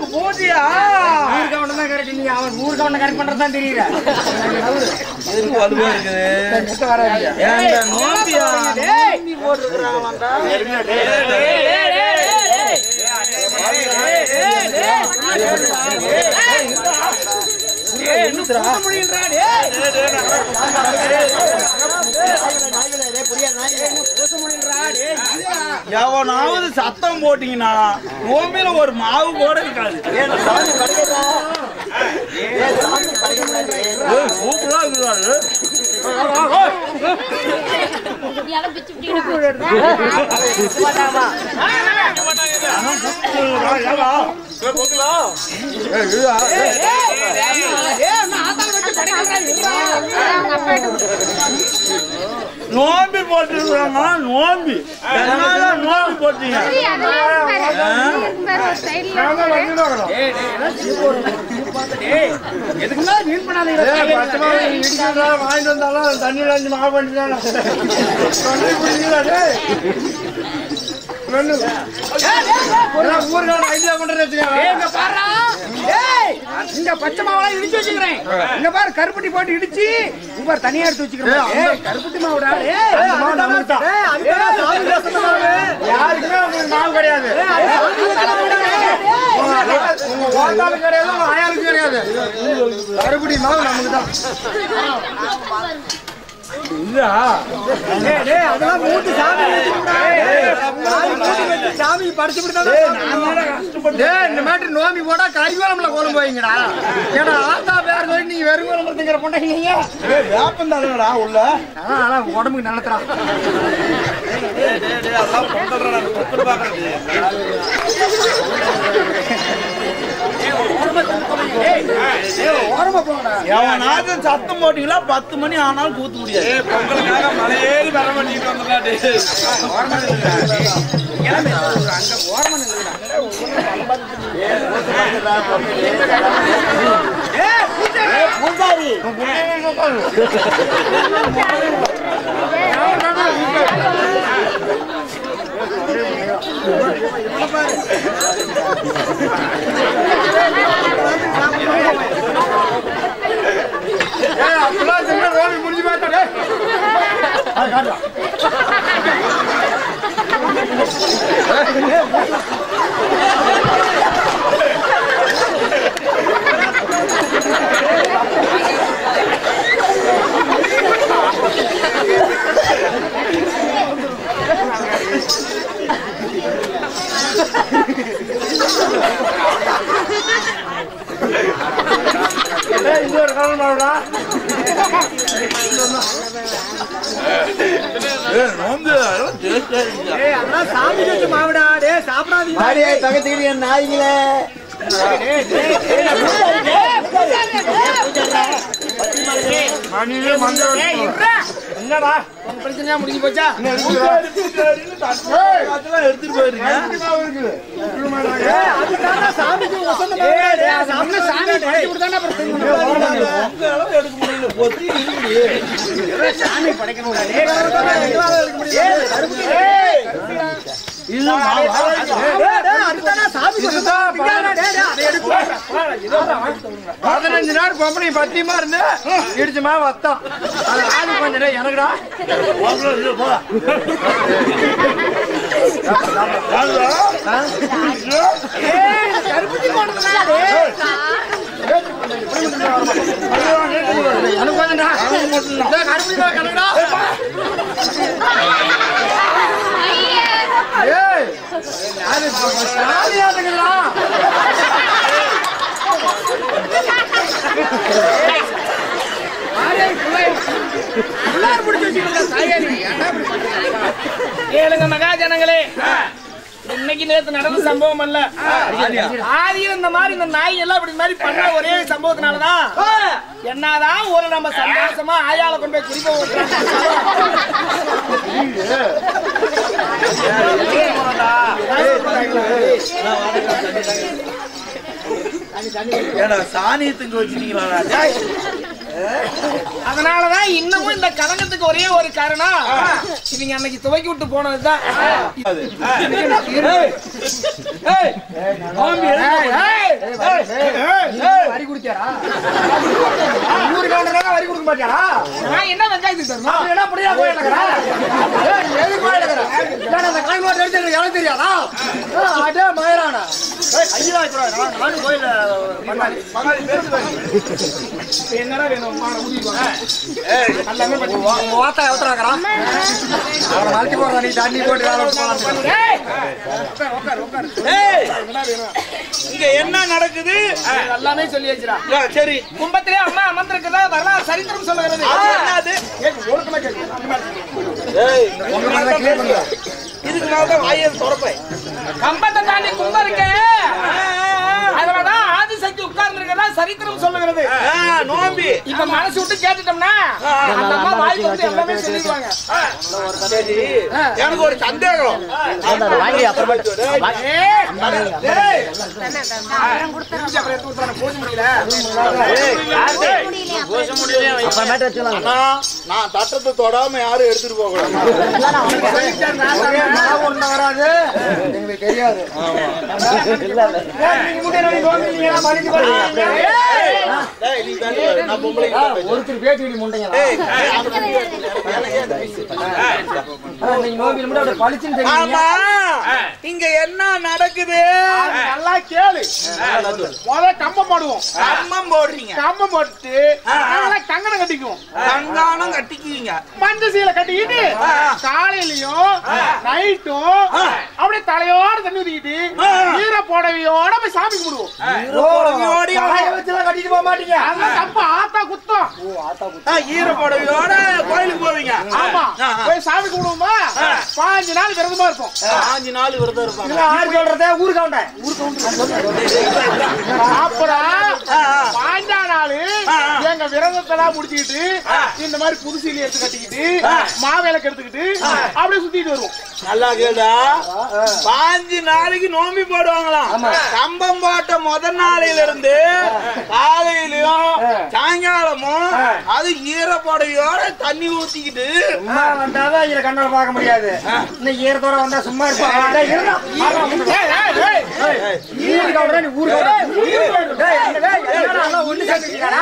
ஊருக்கு போட்டியா ஊருக்கு அவன் தான் கரெக்ட் நீங்க அவன் ஊருக்கு அவனை கரெக்ட் பண்றதுதான் தெரியல எதுக்கு வலுவா இருக்குது ஏன்டா நோம்பியா நோம்பி போட்டுருக்காங்களாண்டா எவனாவது சத்தம் போட்டீங்கன்னா நோம்பில ஒரு மாவு கூட இருக்காது ஏய், சூப்பரா இருக்குதாரு நோம்பி போட்டுருக்காங்க நோம்பி என்னால நோம்பி போட்டீங்க வாங்கிட்டு வந்தாலும் தண்ணியில அஞ்சு மாவு பண்ணிட்டாங்க ஊருக்கு ஐடியா பண்றது இங்க பாருடா. ஏய், இங்க பச்சை மாவெல்லாம் இடிச்சு வச்சுக்கிறேன் இங்க பாரு கருப்பட்டி போட்டு இடிச்சு இங்க பாரு தனியா எடுத்து வச்சுக்கிறேன் ஏய், கருப்பட்டி மாவுடா ஏய், யாருக்குமே உங்களுக்கு மாவு கிடையாது உங்க ஓட்டாலும் கிடையாது உங்க ஆயாளுக்கும் கிடையாது கருப்படி மாவு நமக்கு தான் அதெல்லாம் மூட்டு சாமி சாமி படிச்சு இந்த மாதிரி நோம்பி போட்டா கறிக்குழம்புல குழம்பு வைங்கடா ஏன்னா ஆத்தா பேர் சொல்லி நீங்க வெறும் குழம்பு திங்கிற பொண்டைங்க வேப்பம் தானுங்கடா உள்ள அதான் அதான் உடம்புக்கு நல்லதுடா அதெல்லாம் பொங்கல்றா கொத்து பாக்குறது ஓரமா போங்கடா எவனாவது சத்தம் போட்டீங்களா பத்து மணி ஆனாலும் கூத்து முடியாது பொங்கலுக்காக மலை ஏறி வர பண்ணிட்டு வந்தா ஏய் அப்பலாம் செஞ்சா நோம்பி முடிஞ்சு பார்த்தா டேய் அது காட்டுடா ஏய் இது ஒரு காலம் மாவுடா நோம்பு அதெல்லாம் டேஸ்டா இருந்துச்சு ஏய் அதெல்லாம் சாமி வச்ச மாவுடா டேய் சாப்பிடாதீங்க தகத்துக்கிறிய நாய்களே மணியே மஞ்சள் என்னடா பிரச்சனையா முடிஞ்சு போச்சா அதெல்லாம் எடுத்துட்டு போயிருங்க சாமிக்கு வசந்த சாமி சாமி படைச்சு கொடுத்தானே அப்புறம் செய்யணும். உங்க அளவு எடுக்க முடியல பொத்தி இருக்குது சாமி படைக்கணும்டா. டேய், ஏய், இது மாவா? டேய், டேய், அதுதானே சாமி கொடுத்தா. டேய், டேய், டேய், அதை எடுத்து பதினஞ்சு நாள் பொம்பளை பத்தியமா இருந்து இடிச்சுமா வத்தம் அது ஆளு கொஞ்சம் டேய், எனக்குடா வாங்க, இது போடா. வாங்க. கருப்பட்டி போடுறதுடா, டேய். எனக்கு கொஞ்சம்டா. டேய், கருப்பட்டி தான் எனக்குடா. ஏய், அது சாமியாட்டுங்களா? உள்ளார பிடிச்சு வச்சுக்கிறீங்களா, தாயாரி? ஏன்டா இப்படி பண்றீங்க? கேளுங்க மகாஜனங்களே இன்னைக்கு நேத்து நடந்த சம்பவம் அல்ல ஆதியில் இந்த மாதிரி இந்த நாய் எல்லாம் இப்படி மாதிரி பண்ண ஒரே சம்பவத்தினாலதான் என்னதான் ஒரு நம்ம சந்தோஷமா ஆயால கொண்டு போய் குறிப்ப ஏடா சாணியை திங்க வச்சுட்டீங்களா டேய். அதனாலதான் இன்னமும் இந்த கலங்கத்துக்கு ஒரே ஒரு காரணம் இவங்க அன்னைக்கு துவக்கி விட்டு போனதுதான் அது. ஏய், ஏய், வரி குடிக்காரா ஊரு கவுண்டரா வரி கொடுக்க மாட்டியாரா நான் என்ன வெங்காயத்துக்கு தரணும் அப்படி என்ன புரியா போயிடக்கிறா எது போயிடக்கிறா அந்த காய்மாட்டு எடுத்து எனக்கு எனக்கு தெரியாதா ஏய், அடே மயிரானா ஐயா நான் நானும் கோயில பண்ணாடி இப்ப என்னடா வேணும் மாட ஊதிட்டு வாங்க. எல்லாமே பண்ணி உங்க வாத்தா எவத்தராக்கிறான் அவரை மறைச்சு போறதா நீ தண்ணி போட்டு வேலை போலாம் ஏய், உட்கார், உட்கார், உட்கார். ஏய், என்ன வேணும்? இங்க என்ன நடக்குது இது எல்லாமே சொல்லி வச்சுடா ஆ, சரி கும்பத்திலே அம்மா அமர்ந்திருக்கிறதா வரலாறு சரித்திரம் சொல்லுகிறது அது என்னது ஏய், ஒழுக்கமா கேளு. அந்த மாதிரி. ஏய், உங்க மேல கிளியர் பண்ணுங்க இதுக்கு மேல தான் வாயை திறப்பேன் கம்பத்தை தாண்டி கும்பம் இருக்கு அதுலதான் ஆதிசக்தி உட்கார்ந்து இருக்கிறதா சரித்திரம் சொல்லுகிறது ஆ, நோம்பி இப்ப மனசு விட்டு கேட்டுட்டோம்னா அந்த அம்மா வாய் வந்து எல்லாமே சொல்லிடுவாங்க சரி எனக்கு ஒரு சந்தேகம் ஏய், ஏய். திருப்பி அப்புறம் எடுத்து விட்டுறானே, போக முடியல அண்ணா, நான் தட்டத்தை தொடாம யாரும் எடுத்துட்டு போக கூடாது ஒரே மாவு ஒண்ணு வராது எங்களுக்கு தெரியாது ஏய், நீங்க முன்னாடி நாளைக்கு நோம்பி நீங்களா மறைச்சு பாருங்க. டேய், நீ தாண்டி வா. நான் பொம்பளைக்கு தான் பேசுறேன். ஒருத்தர் பேட்டி முண்டைங்களா ஏய், ஏய், அது வந்து எனக்கு ஏன் பேசு? நீங்க நோம்பியில் மட்டும் அப்படியே பளிச்சுன்னு தெரியுங்க ஆமா இங்க என்ன நடக்குது அது நல்லா கேளு முத கம்பம் போடுவோம் கம்மம் போடுறீங்க கம்பம் போட்டு நல்லா கங்கணம் கட்டிக்குவோம் கங்கானம் கட்டிக்குவீங்க மஞ்சள் சீலை கட்டிக்கிட்டு காலையிலயும் நைட்டும் அப்படியே தலையோட தண்ணி ஊத்திக்கிட்டு ஈர புடவையோட போய் சாமி கும்பிடுவோம் புடவையோடயும் தலையை வச்சுலாம் கட்டிட்டு போக மாட்டீங்க அதெல்லாம் தப்பு ஆத்தா குத்தம் ஆ, ஈர புடவையோட கோயிலுக்கு போவீங்க ஆமா ஆ, ஆ. போய் சாமி கும்பிடுவோமா பாஞ்சு நாள் விரதமா இருப்போம் பாஞ்சு நாள் விரதம் இருப்பாங்க இதுல ஆறு சொல்றதே ஊருக்கு கவுண்டேன் அப்புறம் ஆ, ஆ. பாஞ்சா நாளு ஆ, ஆ. எங்க விரதத்தெல்லாம் முடிச்சுக்கிட்டு இந்த மாதிரி புது சீலை எடுத்து கட்டிக்கிட்டு மாவேலைக்கு எடுத்துக்கிட்டு அப்படியே சுத்திட்டு வருவோம் நல்லா கேளுடா பாஞ்சு நாளைக்கு நோம்பி போடுவாங்களாம் கம்பம் போட்ட முதல் நாளையில இருந்து காலையிலயும் சாயங்காலமும் அது ஈர புடவையோட தண்ணி ஊத்திக்கிட்டு சும்மா வந்தாதான் இதுல கண்ணால பார்க்க முடியாது இன்னும் ஈரத்தோட வந்தா சும்மா இருப்பாங்க இருந்தா ஏய், ஏய், ஏய். ஊரு கவுண்டரா நீ ஊரு கவுண்டரா டேய் அந்த டேய் என்னடா எல்லாம் ஒண்ணு சேர்த்துக்கிட்டாடா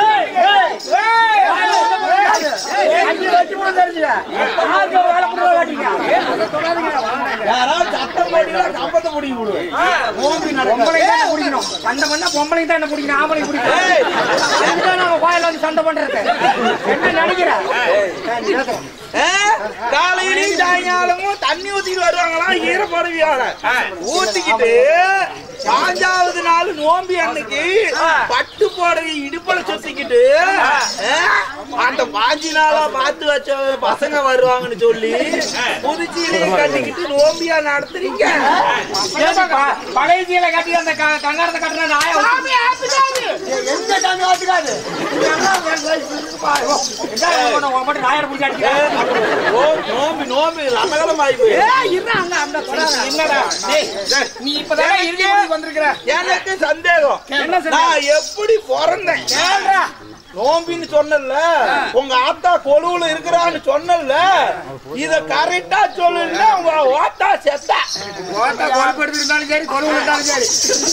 அஞ்சு வச்சு கூட தெரிஞ்சுக்க ஆறு வேலை புடுவா காட்டிங்க யாராவது சத்தம் போட்டீங்கன்னா கம்பத்தை பிடிக்க விடுவேன் நோம்பி பொம்பளை நடக்கும் தான் பிடிக்கணும் சண்டை பண்ணா பொம்பளை தான் என்ன பிடிக்கணும் ஆம்பளை பிடிக்கணும் ஏய். அதுதான் நம்ம கோயில வந்து சண்டை பண்றது என்ன நினைக்கிற ஆ? காலையிலயும் சாயங்காலமும் தண்ணி ஊத்திட்டு வருவாங்களாம் ஈர புடவையோட ஊத்திக்கிட்டு பாஞ்சாவது நாள் நோம்பி அன்னைக்கு பட்டு புடவை இடுப்புல சுத்திக்கிட்டு ஆ, அந்த பாஞ்சு நாளா பார்த்து வச்ச பசங்க வருவாங்கன்னு சொல்லி புதுச்சீலையை கட்டிக்கிட்டு நோம்பியா நடத்துறீங்க பழைய சீலை கட்டி அந்த க- கங்காரத்தை கட்டுற நாய சாமி ஆத்துக்காது. எந்த சாமி ஆத்துக்காது மட்டும் நாயர் பிடிச்சி அடிக்கிறேன் நோ- நோம்பி நோம்பி ரசகலம் ஆகி போய் ஏய், இருடா, அங்க அந்த தொடாத. என்னடா டேய், நீ இப்பதான் இறுதி முடிவுக்கு வந்திருக்கிற எனக்கு சந்தேகம் என்ன சந்தேகம்? நான் எப்படி பிறந்தேன் கேளுடா. நோம்பின்னு சொன்னல உங்க ஆத்தா கொழுவுல இருக்கிறான்னு சொன்னல இத கரெக்டா சொல்லல உங்க ஓத்தா செத்தா ஓட்டா கொழுப்பு எடுத்துருந்தாலும் சரி கொழுவு இருந்தாலும் சரி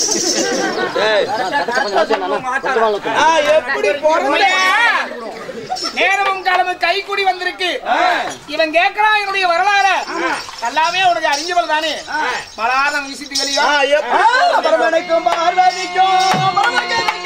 நான் எப்படி உம்முடைய பிறந்தேன் நேரமும் காலமும் கைக்கூடி வந்திருக்கு இவன் கேட்கிறான் என்னுடைய வரலாறு எல்லாமே உனக்கு அறிஞ்சவள் தானே மலாரம் விசிட்டு வெளியோ நான் எப்படி பரமனைக்கும் பார்வதிக்கும்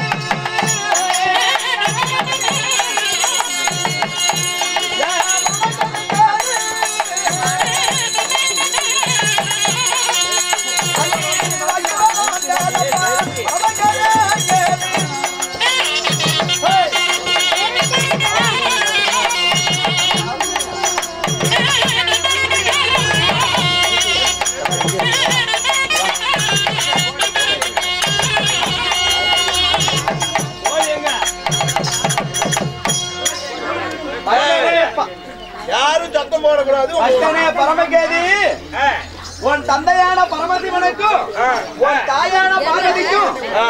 யாரும் சத்தம் போடக்கூடாது அஷ்டனே பரமகேதி உன் தந்தையான பரமசிவனுக்கும் உன் தாயான பார்வதிக்கும்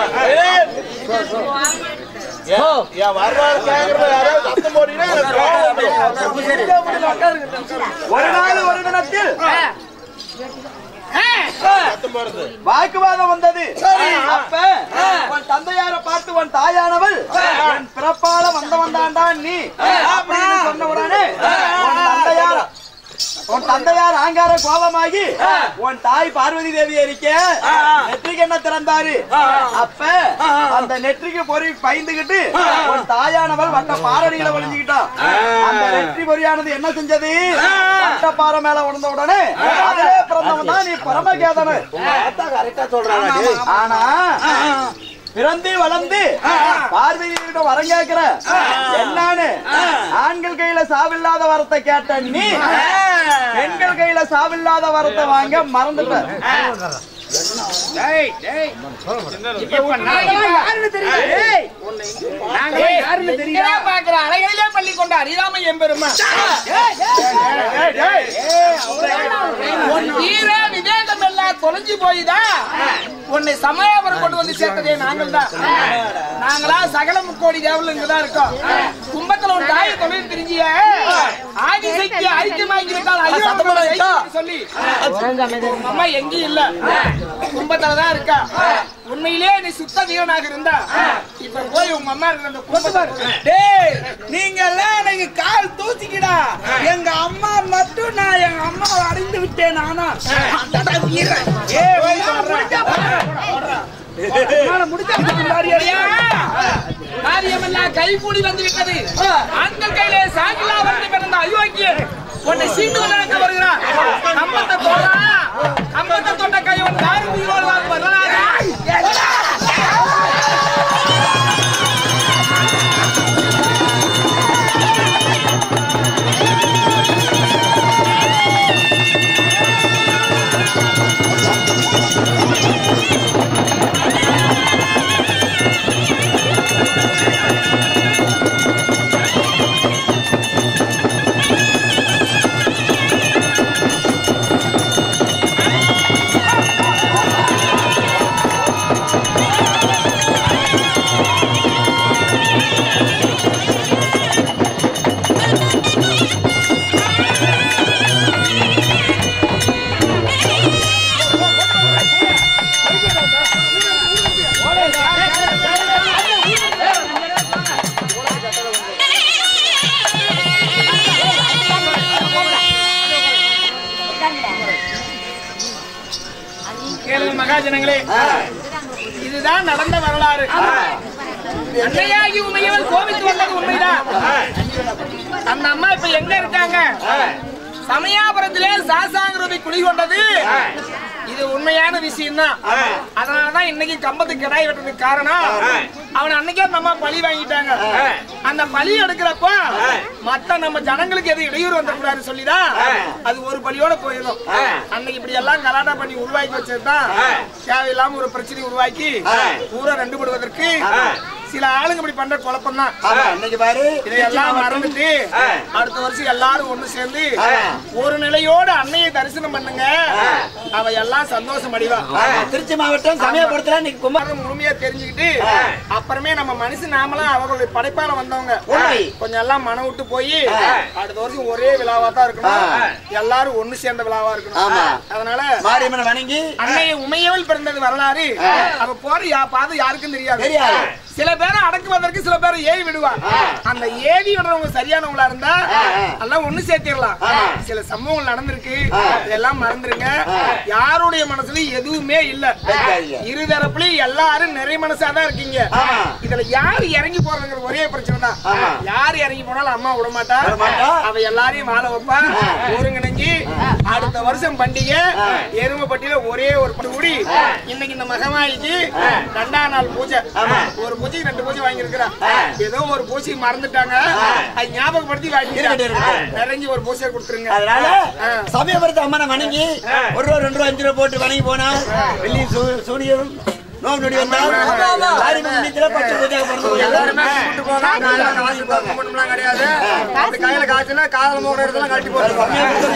என் வரலாறு கேக்குறத யாராவது சத்தம் போட்டீங்கன்னா எனக்கு கோவம் வந்துரும். ஒரு நாள் ஒரு தினத்தில் சத்தம் போடுறது வாக்குவாதம் வந்தது அப்ப உன் தாயானவள் என் பிறப்பால வந்தவன் தான்டா நீ அப்படின்னு சொன்ன உடனே உன் தந்தையார் உன் தந்தையார் ஆங்கார கோபமாகி உன் தாய் பார்வதி தேவி இருக்க நெற்றிக்கு என்ன திறந்தாரு அப்ப அந்த நெற்றிக்கு பொறி பயந்துகிட்டு உன் தாயானவள் வட்ட பாரடிகளை ஒளிஞ்சுக்கிட்டான் அந்த நெற்றி பொறியானது என்ன செஞ்சது வட்ட பாறை மேல உணர்ந்த உடனே அதிலே பிறந்தவன் தான் நீ பரமகேதனு கரெக்டா சொல்றாங்க ஆனா பிறந்து வளர்ந்து பார்வையிட்ட வரம் கேட்கிற என்னன்னு ஆண்கள் கையில சாவில்லாத வரத்தை கேட்ட நீ பெண்கள் கையில சாவில்லாத வரத்தை வாங்க மறந்துட்ட இப்ப நாங்கெல்லாம் யாருன்னு தெரியுமா? நாங்கெல்லாம் யாருன்னு தெரியுமா? பார்க்கிற அலைகளிலே பள்ளி கொண்ட அறியாமை எம்பெருமா உன் வீர விவேகம் எல்லாம் தொலைஞ்சு போயுதா உன்னை சமயபுரம் கொண்டு வந்து சேர்த்ததே நாங்கள் தான் நாங்களா சகல முக்கோடி தேவல் இங்கதான் இருக்கோம் கும்பத்துல ஒரு தாயை தொழில் தெரிஞ்சிய ஆதிசக்தி ஐக்கியமாக்கி விட்டால் ஐயோ சொல்லி உங்க அம்மா எங்கேயும் இல்ல கும்பத்துலதான் இருக்கா உண்மையிலே நீ சுத்த வீரனாக இருந்தா இப்ப போய் உங்க அம்மா இருக்கிற அந்த கும்பத்தை டேய் நீங்க எல்லாம் எனக்கு கால் தூசிக்கிடா எங்க அம்மா மட்டும் நான் எங்க அம்மாவை அடைந்து விட்டேன் நானா அடடா வீரன். ஏய், போய் சொல்றேன். காரியமெல்லாம் கை கூடி வந்து விட்டது ஆண்கள் கையிலே சாங்கிலா வந்து பிறந்த அயோக்கியன் உன்னை சீண்டு நடக்க வருகிறான் கம்பத்தை தோடா கம்பத்தை தொட்ட கை உன் தாய் உயிரோடு வர்றாரா கேளுங்க மகாஜனங்களே இதுதான் நடந்த வரலாறு அன்னையாகி உமையவள் கோவித்து வந்தது உண்மைதான் அந்த அம்மா இப்ப எங்க இருக்காங்க சமயாபுரத்திலே சாசாங்கிறதை குடி கொண்டது இது உண்மையான விஷயம் தான் அதனாலதான் இன்னைக்கு கம்பத்து கிடாய் வெட்டுறதுக்கு காரணம் அவன் அன்னைக்கே அந்த அம்மா பழி வாங்கிட்டாங்க அந்த பழி எடுக்கிறப்ப மத்த நம்ம ஜனங்களுக்கு எது இடையூறு வந்துடக்கூடாதுன்னு சொல்லிதான் அது ஒரு பலியோட போயிடும் அன்னைக்கு இப்படி எல்லாம் கலாட்டா பண்ணி உருவாக்கி வச்சதுதான் தேவையில்லாம ஒரு பிரச்சனை உருவாக்கி ஊரை ரெண்டு படுவதற்கு சில ஆளுங்க இப்படி பண்ற குழப்பம் தான் ஆமா இன்னைக்கு பாரு இதையெல்லாம் மறந்துட்டு அடுத்த வருஷம் எல்லாரும் ஒண்ணு சேர்ந்து ஒரு நிலையோட அன்னையை தரிசனம் பண்ணுங்க அவ எல்லாம் சந்தோஷம் அடைவா திருச்சி மாவட்டம் சமயபுரத்துல இன்னைக்கு குமார் குமாரம் முழுமையா தெரிஞ்சுக்கிட்டு அப்புறமே நம்ம மனுஷன் நாமலாம் அவர்களுடைய படைப்பால வந்தவங்க உண்மை. கொஞ்சம் எல்லாம் மனம் விட்டு போய் அடுத்த வருஷம் ஒரே விழாவா தான் இருக்கணும் எல்லாரும் ஒண்ணு சேர்ந்த விழாவா இருக்கணும் ஆமா. அதனால மாரியம்மனை வணங்கி அன்னைய உமையவள் பிறந்தது வரலாறு அவ போற யா- பாதை யாருக்கும் தெரியாது தெரியாது. சில பேரை அடக்குவதற்கு சில பேரை ஏவி விடுவா அந்த ஏவி விடுறவங்க சரியானவங்களா இருந்தா எல்லாம் ஒண்ணு சேர்த்திடலாம் சில சம்பவங்கள் நடந்திருக்கு இதெல்லாம் மறந்துருங்க யாருடைய மனசுலயும் எதுவுமே இல்ல வைக்காதீங்க. இரு தரப்புலயும் எல்லாரும் நிறைய மனசாதான் இருக்கீங்க ஆமா. இதுல யாரு இறங்கி போறதுங்கிற ஒரே பிரச்சனை தான் ஆமா. யாரு இறங்கி போனாலும் அம்மா விட மாட்டா விட மாட்டா. அவ எல்லாரையும் வாழ வைப்பா ஒருங்கிணைஞ்சு அடுத்த வருஷம் பண்டிகை எருமைப்பட்டியில ஒரே ஒரு பட்டு கூடி இன்னைக்கு இந்த மகமாயிக்கு ரெண்டாம் நாள் பூஜை ஒரு பூஜைக்கு ரெண்டு பூஜை வாங்கியிருக்கிறா ஏதோ ஒரு பூஜை மறந்துட்டாங்க அது ஞாபகப்படுத்தி இருக்கட்டும், வாங்கிட்டாங்க இருக்கட்டும். நிறைஞ்சு ஒரு பூஜை கொடுத்துருங்க அதனால ஆ. சமயபுரத்து அம்மனை வணங்கி ஒரு ரூபா ரெண்டு ரூபா அஞ்சு ரூபா போட்டு வணங்கி போனா வெள்ளி சூ- சூனியம் நோம்பு நொடி வந்தா சாரி மந்திரத்துல பச்சை பூஜை பிறந்து எல்லாருமே கூட்டு போங்க. நாங்கெல்லாம் காசு போட்டு மட்டும்லாம் கிடையாது. அப்படி கையில காசுனா காதுல மூடுற இடத்துல கழட்டி போட்டுருவோம்.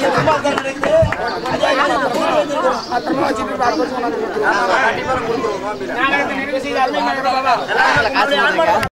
பத்திரமா வச்சுட்டு அடுத்த வருஷம் கொண்டாந்து கொடுத்துருவோம். நாடகத்தை நிறைவு செய்த அருமை மகன் பாபா. எல்லாரும் நம்முடைய அன்பான